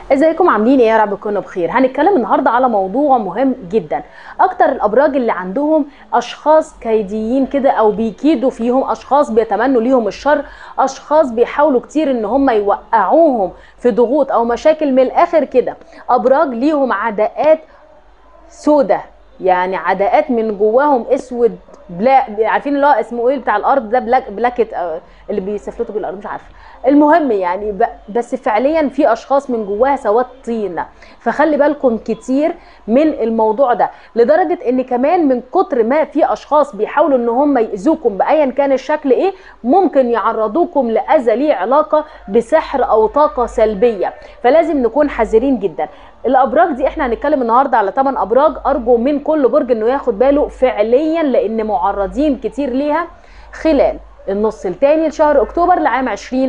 ازيكم عاملين ايه يا رب تكونوا بخير هنتكلم النهارده على موضوع مهم جدا اكتر الابراج اللي عندهم اشخاص كيديين كده او بيكيدوا فيهم اشخاص بيتمنوا ليهم الشر اشخاص بيحاولوا كتير ان هم يوقعوهم في ضغوط او مشاكل من الاخر كده ابراج ليهم عداءات سودة يعني عداءات من جواهم اسود بلا عارفين اللي هو اسمه ايه بتاع الارض ده بلاك بلاكت آه، اللي بيسفلتوا بالارض مش عارفه المهم يعني ب- بس فعليا في اشخاص من جواها سواد طين فخلي بالكم كتير من الموضوع ده لدرجه ان كمان من كتر ما في اشخاص بيحاولوا ان هم ياذوكم بايا كان الشكل ايه ممكن يعرضوكم لاذى ليه علاقه بسحر او طاقه سلبيه فلازم نكون حذرين جدا الابراج دي احنا هنتكلم النهارده على 8 ابراج ارجو من كل برج انه ياخد باله فعليا لان معرضين كتير ليها خلال النص الثاني لشهر اكتوبر لعام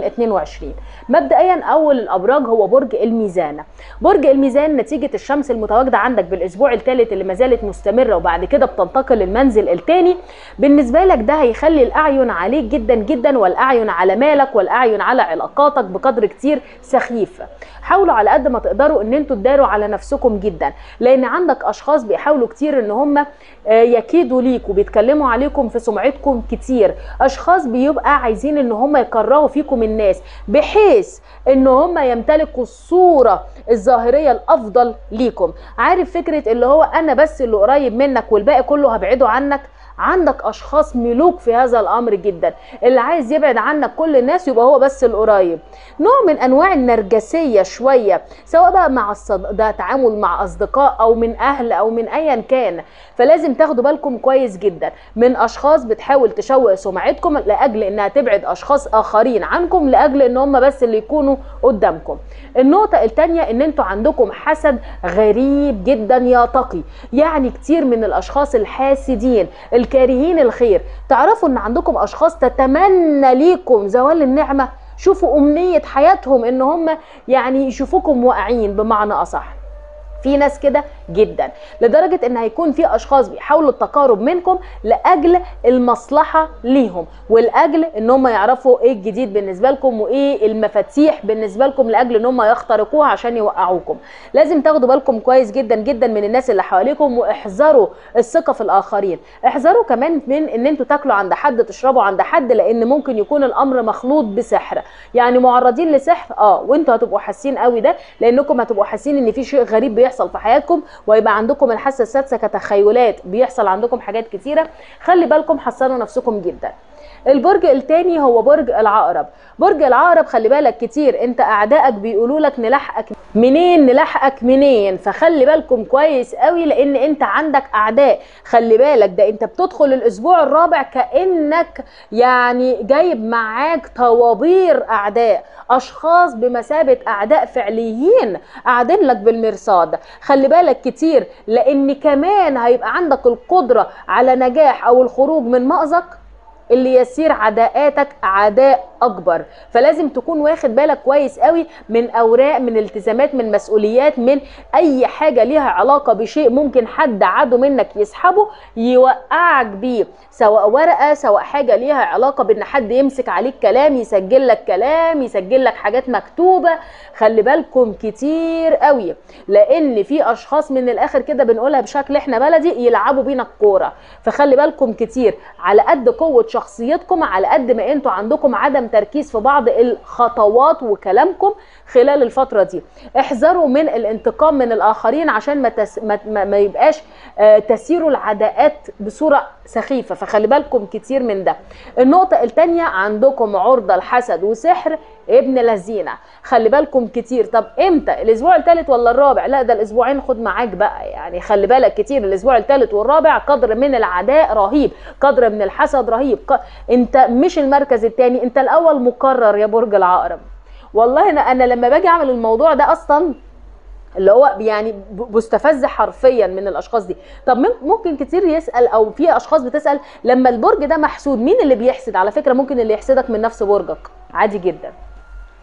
2022 مبدئيا اول الابراج هو برج الميزان برج الميزان نتيجه الشمس المتواجده عندك بالاسبوع الثالث اللي ما زالت مستمره وبعد كده بتنتقل للمنزل الثاني بالنسبه لك ده هيخلي الاعين عليك جدا جدا والاعين على مالك والاعين على علاقاتك بقدر كتير سخيف حاولوا على قد ما تقدروا ان انتوا تداروا على نفسكم جدا لان عندك اشخاص بيحاولوا كتير ان هم آه، يكيدوا ليك وبيتكلموا عليكم في سمعتكم كتير اشخاص بيبقى عايزين ان هم يكرهوا فيكم الناس بحيث ان هم يمتلكوا الصوره الظاهريه الافضل ليكم عارف فكره اللي هو انا بس اللي قريب منك والباقي كله هبعده عنك عندك اشخاص ملوك في هذا الامر جدا اللي عايز يبعد عنك كل الناس يبقى هو بس القريب نوع من انواع النرجسيه شويه سواء بقى مع الصد... ده تعامل مع اصدقاء او من اهل او من ايا كان فلازم تاخدوا بالكم كويس جدا من اشخاص بتحاول تشوه سمعتكم لاجل انها تبعد اشخاص اخرين عنكم لاجل ان هم بس اللي يكونوا قدامكم النقطه الثانيه ان انتوا عندكم حسد غريب جدا يا تقي يعني كتير من الاشخاص الحاسدين الكارهين الخير تعرفوا ان عندكم اشخاص تتمنى ليكم زوال النعمه شوفوا امنيه حياتهم ان هم يعني يشوفوكم واقعين بمعنى اصح في ناس كده جدا لدرجه ان هيكون في اشخاص بيحاولوا التقارب منكم لاجل المصلحه ليهم ولاجل ان هم يعرفوا ايه الجديد بالنسبه لكم وايه المفاتيح بالنسبه لكم لاجل ان هم يخترقوها عشان يوقعوكم لازم تاخدوا بالكم كويس جدا جدا من الناس اللي حواليكم واحذروا الثقه في الاخرين احذروا كمان من ان انتوا تاكلوا عند حد تشربوا عند حد لان ممكن يكون الامر مخلوط بسحر يعني معرضين لسحر اه وانتوا هتبقوا حاسين قوي ده لانكم هتبقوا حاسين ان في شيء غريب بيحصل في حياتكم ويبقى عندكم الحاسه السادسه كتخيلات بيحصل عندكم حاجات كتيره خلي بالكم حصنوا نفسكم جدا البرج التاني هو برج العقرب برج العقرب خلي بالك كتير انت اعدائك بيقولوا لك نلحقك منين نلحقك منين فخلي بالكم كويس قوي لان انت عندك اعداء خلي بالك ده انت بتدخل الاسبوع الرابع كانك يعني جايب معاك طوابير اعداء اشخاص بمثابه اعداء فعليين قاعدين لك بالمرصاد خلي بالك كتير لان كمان هيبقى عندك القدره على نجاح او الخروج من مأزق اللي يسير عداءاتك عداء اكبر فلازم تكون واخد بالك كويس قوي من اوراق من التزامات من مسؤوليات من اي حاجه ليها علاقه بشيء ممكن حد عدو منك يسحبه يوقعك بيه سواء ورقه سواء حاجه ليها علاقه بان حد يمسك عليك كلام يسجل لك كلام يسجل لك حاجات مكتوبه خلي بالكم كتير قوي لان في اشخاص من الاخر كده بنقولها بشكل احنا بلدي يلعبوا بينا الكوره فخلي بالكم كتير على قد قوه شخصيتكم على قد ما انتوا عندكم عدم تركيز في بعض الخطوات وكلامكم خلال الفتره دي احذروا من الانتقام من الاخرين عشان ما, تس... ما... ما ما يبقاش آه، تسيروا العداءات بصوره سخيفه فخلي بالكم كتير من ده النقطه الثانيه عندكم عرضه الحسد وسحر ابن لذينه خلي بالكم كتير طب امتى الاسبوع الثالث ولا الرابع لا ده الاسبوعين خد معاك بقى يعني خلي بالك كتير الاسبوع الثالث والرابع قدر من العداء رهيب قدر من الحسد رهيب ق... انت مش المركز الثاني انت الاول مقرر يا برج العقرب والله انا انا لما باجي اعمل الموضوع ده اصلا اللي هو يعني ب- بستفز حرفيا من الاشخاص دي طب مم- ممكن كتير يسال او في اشخاص بتسال لما البرج ده محسود مين اللي بيحسد على فكره ممكن اللي يحسدك من نفس برجك عادي جدا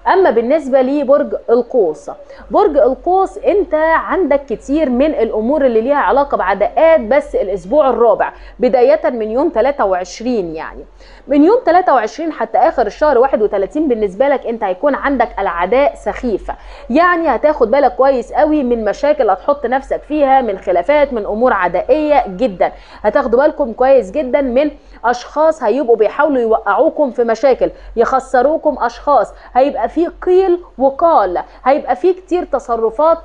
اما بالنسبه لبرج القوس برج القوس انت عندك كتير من الامور اللي ليها علاقه بعداءات بس الاسبوع الرابع بدايه من يوم 23 يعني من يوم 23 حتى اخر الشهر 31 بالنسبه لك انت هيكون عندك العداء سخيفه يعني هتاخد بالك كويس قوي من مشاكل هتحط نفسك فيها من خلافات من امور عدائيه جدا هتاخدوا بالكم كويس جدا من اشخاص هيبقوا بيحاولوا يوقعوكم في مشاكل يخسروكم اشخاص هيبقى في قيل وقال هيبقى في كتير تصرفات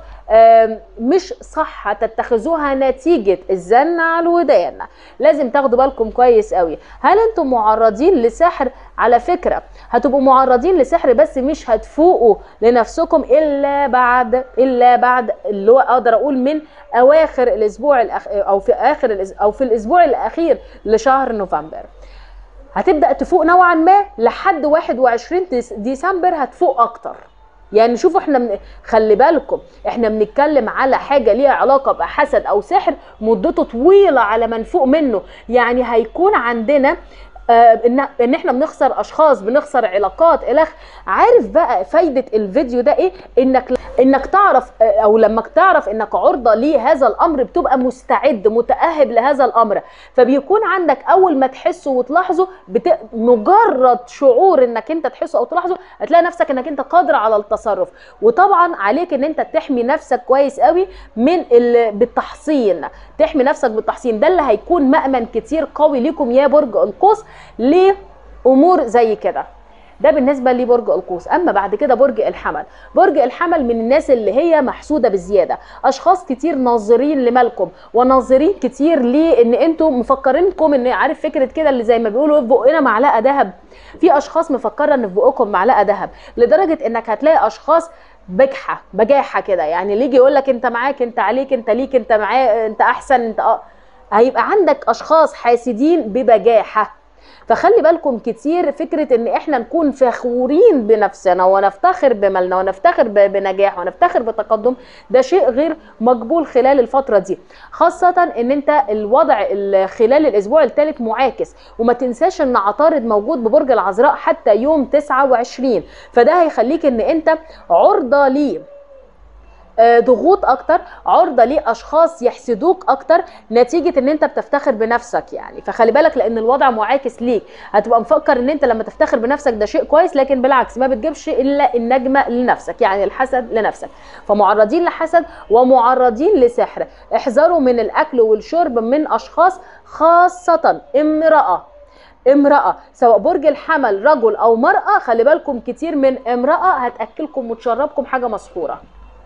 مش صح تتخذوها نتيجة الزن على الودان لازم تاخدوا بالكم كويس قوي هل انتم معرضين لسحر على فكرة هتبقوا معرضين لسحر بس مش هتفوقوا لنفسكم الا بعد الا بعد اللي هو اقدر اقول من اواخر الاسبوع الأخ... او في اخر الأس... او في الاسبوع الاخير لشهر نوفمبر هتبدا تفوق نوعا ما لحد 21 ديسمبر هتفوق اكتر يعني شوفوا احنا من... خلي بالكم احنا بنتكلم على حاجه ليها علاقه بحسد او سحر مدته طويله على منفوق منه يعني هيكون عندنا آه ان ان احنا بنخسر اشخاص بنخسر علاقات الخ عارف بقى فايده الفيديو ده ايه انك انك تعرف او لما تعرف انك عرضه لهذا الامر بتبقى مستعد متاهب لهذا الامر فبيكون عندك اول ما تحسه وتلاحظه بت... مجرد شعور انك انت تحسه او تلاحظه هتلاقي نفسك انك انت قادر على التصرف وطبعا عليك ان انت تحمي نفسك كويس قوي من ال... بالتحصين تحمي نفسك بالتحصين ده اللي هيكون مأمن كتير قوي ليكم يا برج القوس لامور زي كده ده بالنسبه لبرج القوس اما بعد كده برج الحمل برج الحمل من الناس اللي هي محسوده بزياده اشخاص كتير ناظرين لمالكم وناظرين كتير لان انتم مفكرينكم ان عارف فكره كده اللي زي ما بيقولوا في بقنا معلقه ذهب في اشخاص مفكره ان في بقكم معلقه ذهب لدرجه انك هتلاقي اشخاص بجحه بجاحه كده يعني اللي يجي يقول لك انت معاك انت عليك انت ليك انت معاه انت احسن انت اه هيبقى عندك اشخاص حاسدين ببجاحه فخلي بالكم كتير فكره ان احنا نكون فخورين بنفسنا ونفتخر بمالنا ونفتخر بنجاح ونفتخر بتقدم ده شيء غير مقبول خلال الفتره دي خاصه ان انت الوضع خلال الاسبوع الثالث معاكس وما تنساش ان عطارد موجود ببرج العذراء حتى يوم 29 فده هيخليك ان انت عرضه ليه ضغوط اكتر عرضه لاشخاص يحسدوك اكتر نتيجه ان انت بتفتخر بنفسك يعني فخلي بالك لان الوضع معاكس ليك هتبقى مفكر ان انت لما تفتخر بنفسك ده شيء كويس لكن بالعكس ما بتجيبش الا النجمه لنفسك يعني الحسد لنفسك فمعرضين لحسد ومعرضين لسحر احذروا من الاكل والشرب من اشخاص خاصه امراه امرأة سواء برج الحمل رجل أو مرأة خلي بالكم كتير من امرأة هتأكلكم وتشربكم حاجة مسحورة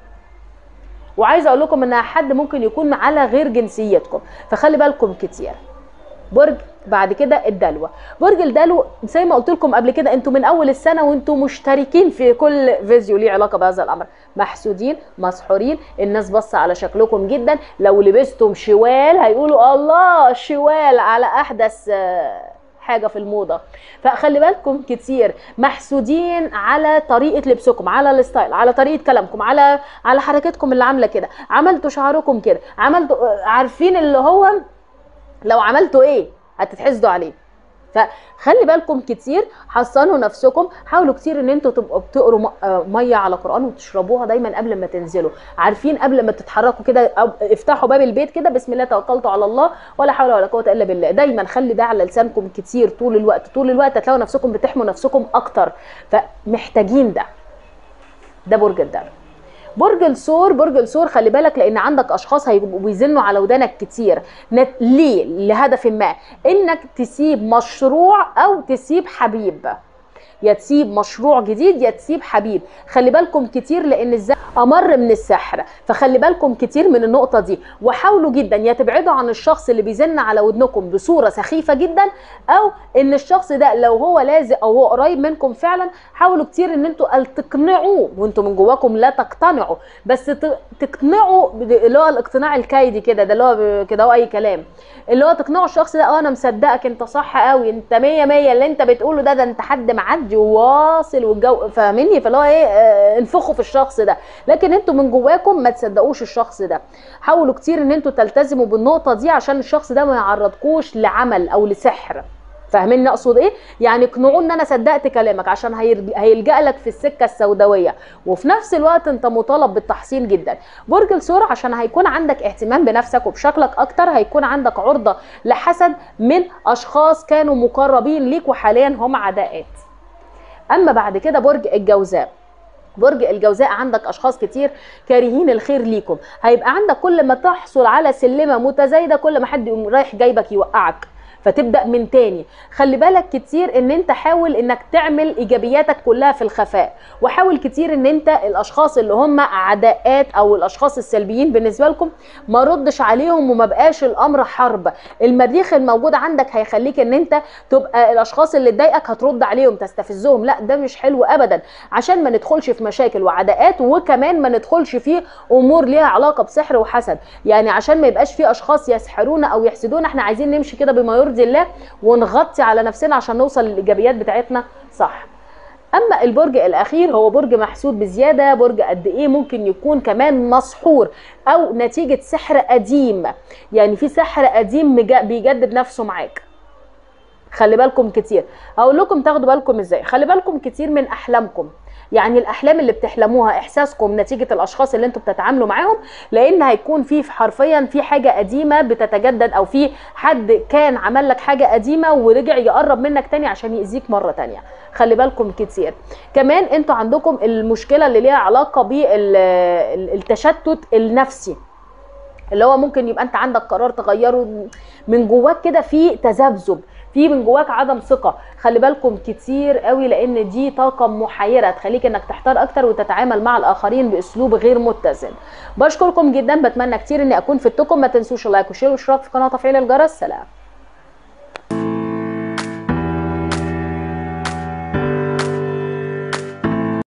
وعايزه اقول لكم انها حد ممكن يكون على غير جنسيتكم فخلي بالكم كتير برج بعد كده الدلو برج الدلو زي ما قلت لكم قبل كده انتوا من اول السنه وانتوا مشتركين في كل فيديو ليه علاقه بهذا الامر محسودين مسحورين الناس بص على شكلكم جدا لو لبستم شوال هيقولوا الله شوال على احدث حاجه في الموضه فخلي بالكم كتير محسودين على طريقه لبسكم على الستايل على طريقه كلامكم على على حركتكم اللي عامله كده عملتوا شعركم كده عملتوا عارفين اللي هو لو عملتوا ايه هتتحسدوا عليه فخلي بالكم كتير حصنوا نفسكم حاولوا كتير ان انتوا تبقوا بتقروا ميه على قران وتشربوها دايما قبل ما تنزلوا عارفين قبل ما تتحركوا كده افتحوا باب البيت كده بسم الله توكلت على الله ولا حول ولا قوه الا بالله دايما خلي ده على لسانكم كتير طول الوقت طول الوقت هتلاقوا نفسكم بتحموا نفسكم اكتر فمحتاجين ده ده برج الدلو برج الثور برج الثور خلي بالك لان عندك اشخاص هيبقوا بيزنوا على ودانك كتير نت... ليه لهدف ما انك تسيب مشروع او تسيب حبيب يا تسيب مشروع جديد يا تسيب حبيب خلي بالكم كتير لان الزن امر من السحر فخلي بالكم كتير من النقطه دي وحاولوا جدا يا تبعدوا عن الشخص اللي بيزن على ودنكم بصوره سخيفه جدا او ان الشخص ده لو هو لازق او هو قريب منكم فعلا حاولوا كتير ان انتوا تقنعوه وانتوا من جواكم لا تقتنعوا بس تقنعوا اللي هو الاقتناع الكيدي كده ده اللي هو كده هو اي كلام اللي هو تقنعوا الشخص ده اه انا مصدقك انت صح قوي انت مية مية اللي انت بتقوله ده ده انت حد معدي وواصل والجو فاهمني فاللي هو ايه آه انفخوا في الشخص ده لكن انتوا من جواكم ما تصدقوش الشخص ده حاولوا كتير ان انتوا تلتزموا بالنقطه دي عشان الشخص ده ما يعرضكوش لعمل او لسحر فاهمين اقصد ايه يعني اقنعوه ان انا صدقت كلامك عشان هيرج- هيلجا لك في السكه السوداويه وفي نفس الوقت انت مطالب بالتحصين جدا برج الثور عشان هيكون عندك اهتمام بنفسك وبشكلك اكتر هيكون عندك عرضه لحسد من اشخاص كانوا مقربين ليك وحاليا هم عداءات اما بعد كده برج الجوزاء برج الجوزاء عندك اشخاص كتير كارهين الخير ليكم هيبقى عندك كل ما تحصل على سلمه متزايده كل ما حد يقوم رايح جايبك يوقعك فتبدا من تاني خلي بالك كتير ان انت حاول انك تعمل ايجابياتك كلها في الخفاء وحاول كتير ان انت الاشخاص اللي هم عداءات او الاشخاص السلبيين بالنسبه لكم ما ردش عليهم وما بقاش الامر حرب المريخ الموجود عندك هيخليك ان انت تبقى الاشخاص اللي تضايقك هترد عليهم تستفزهم لا ده مش حلو ابدا عشان ما ندخلش في مشاكل وعداءات وكمان ما ندخلش في امور ليها علاقه بسحر وحسد يعني عشان ما يبقاش في اشخاص يسحرونا او يحسدونا احنا عايزين نمشي كده بما يرضي الله ونغطي على نفسنا عشان نوصل للايجابيات بتاعتنا صح اما البرج الاخير هو برج محسود بزياده برج قد ايه ممكن يكون كمان مسحور او نتيجه سحر قديم يعني في سحر قديم مجا- بيجدد نفسه معاك خلي بالكم كتير هقول لكم تاخدوا بالكم ازاي خلي بالكم كتير من احلامكم يعني الاحلام اللي بتحلموها احساسكم نتيجه الاشخاص اللي انتوا بتتعاملوا معاهم لان هيكون في حرفيا في حاجه قديمه بتتجدد او في حد كان عمل لك حاجه قديمه ورجع يقرب منك تاني عشان يأذيك مره تانية خلي بالكم كتير كمان انتوا عندكم المشكله اللي ليها علاقه بالتشتت النفسي اللي هو ممكن يبقى انت عندك قرار تغيره من جواك كده في تذبذب في من جواك عدم ثقه خلي بالكم كتير قوي لان دي طاقه محيره تخليك انك تحتار اكتر وتتعامل مع الاخرين باسلوب غير متزن بشكركم جدا بتمنى كتير اني اكون فدتكم ما تنسوش اللايك والشير والاشتراك في قناه تفعيل الجرس سلام